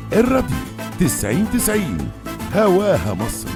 الراديو 90 90 هواها مصر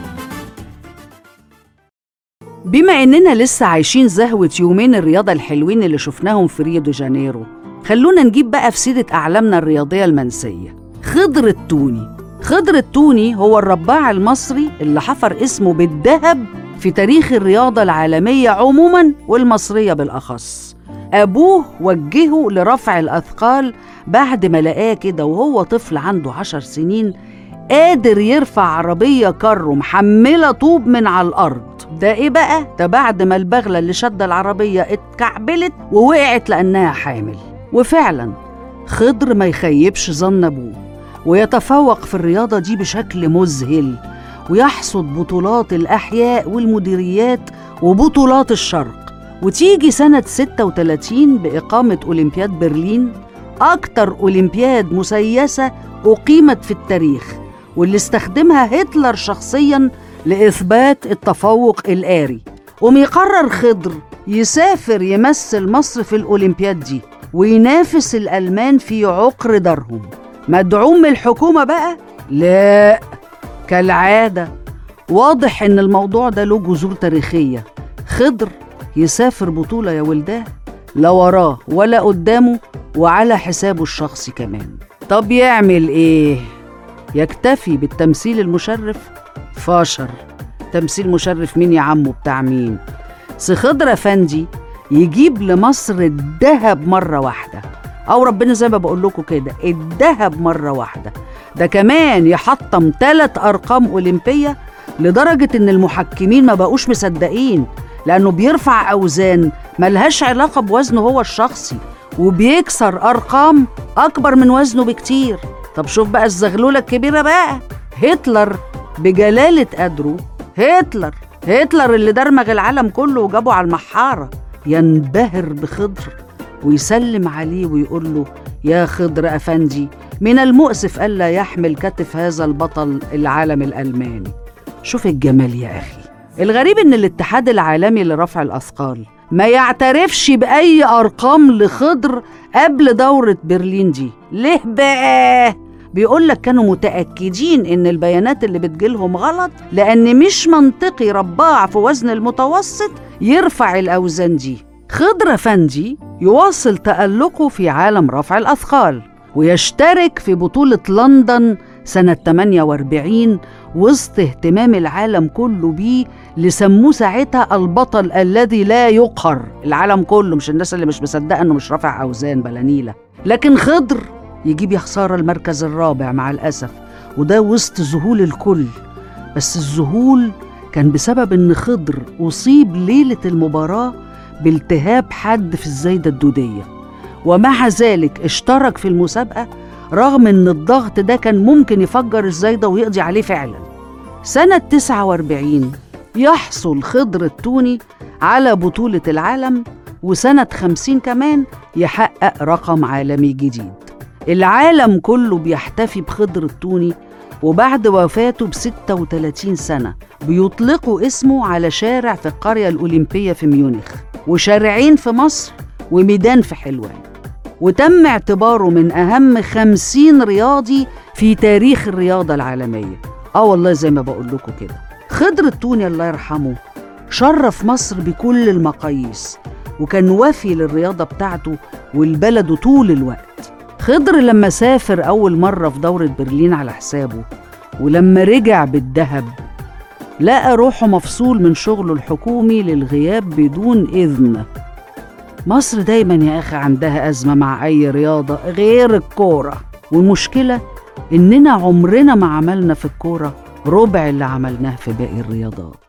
بما إننا لسه عايشين زهوة يومين الرياضة الحلوين اللي شفناهم في ريو دي جانيرو خلونا نجيب بقى في سيرة أعلامنا الرياضية المنسية خضر التوني خضر التوني هو الرباع المصري اللي حفر اسمه بالذهب في تاريخ الرياضة العالمية عموما والمصرية بالأخص أبوه وجهه لرفع الأثقال بعد ما لقاه كده وهو طفل عنده عشر سنين قادر يرفع عربية كارو محملة طوب من على الأرض ده إيه بقى؟ ده بعد ما البغلة اللي شد العربية اتكعبلت ووقعت لأنها حامل وفعلا خضر ما يخيبش ظن أبوه ويتفوق في الرياضة دي بشكل مذهل ويحصد بطولات الأحياء والمديريات وبطولات الشرق وتيجي سنة 36 بإقامة أولمبياد برلين أكتر أولمبياد مسيسة أقيمت في التاريخ واللي استخدمها هتلر شخصيا لإثبات التفوق الآري قوم يقرر خضر يسافر يمثل مصر في الأولمبياد دي وينافس الألمان في عقر دارهم مدعوم من الحكومة بقى؟ لا كالعادة واضح إن الموضوع ده له جذور تاريخية خضر يسافر بطولة يا ولداه لا وراه ولا قدامه وعلى حسابه الشخصي كمان طب يعمل إيه؟ يكتفي بالتمثيل المشرف فاشر تمثيل مشرف مين يا عمو بتاع مين سي خضر افندي يجيب لمصر الذهب مرة واحدة أو ربنا زي ما بقول لكم كده الذهب مرة واحدة ده كمان يحطم ثلاث أرقام أولمبية لدرجة إن المحكمين ما بقوش مصدقين لأنه بيرفع أوزان ملهاش علاقة بوزنه هو الشخصي وبيكسر أرقام أكبر من وزنه بكتير طب شوف بقى الزغلولة الكبيرة بقى هتلر بجلالة قدره هتلر هتلر اللي درمغ العالم كله وجابه على المحارة ينبهر بخضر ويسلم عليه ويقول له يا خضر أفندي من المؤسف ألا يحمل كتف هذا البطل العالم الألماني شوف الجمال يا أخي الغريب إن الاتحاد العالمي لرفع الأثقال ما يعترفش بأي أرقام لخضر قبل دورة برلين دي ليه بقى؟ بيقول لك كانوا متأكدين إن البيانات اللي بتجيلهم غلط لأن مش منطقي رباع في وزن المتوسط يرفع الأوزان دي خضر فندي يواصل تألقه في عالم رفع الأثقال ويشترك في بطولة لندن سنة 48 وسط اهتمام العالم كله بيه لسموه ساعتها البطل الذي لا يقهر العالم كله مش الناس اللي مش مصدقة انه مش رافع اوزان بلانيلة لكن خضر يجيب يا خسارة المركز الرابع مع الأسف وده وسط ذهول الكل بس الذهول كان بسبب ان خضر أصيب ليلة المباراة بالتهاب حاد في الزايدة الدودية ومع ذلك اشترك في المسابقة رغم ان الضغط ده كان ممكن يفجر الزايدة ويقضي عليه فعلا سنة 49 يحصل خضر التوني على بطولة العالم وسنة 50 كمان يحقق رقم عالمي جديد العالم كله بيحتفي بخضر التوني وبعد وفاته ب 36 سنة بيطلقوا اسمه على شارع في القرية الأولمبية في ميونخ وشارعين في مصر وميدان في حلوان وتم اعتباره من أهم خمسين رياضي في تاريخ الرياضة العالمية آه والله زي ما بقول لكم كده خضر التوني الله يرحمه شرف مصر بكل المقاييس وكان وفي للرياضة بتاعته والبلد طول الوقت خضر لما سافر أول مرة في دورة برلين على حسابه ولما رجع بالذهب لقى روحه مفصول من شغله الحكومي للغياب بدون إذن مصر دايما يا أخي عندها أزمة مع أي رياضة غير الكورة والمشكلة إننا عمرنا ما عملنا في الكورة ربع اللي عملناه في باقي الرياضات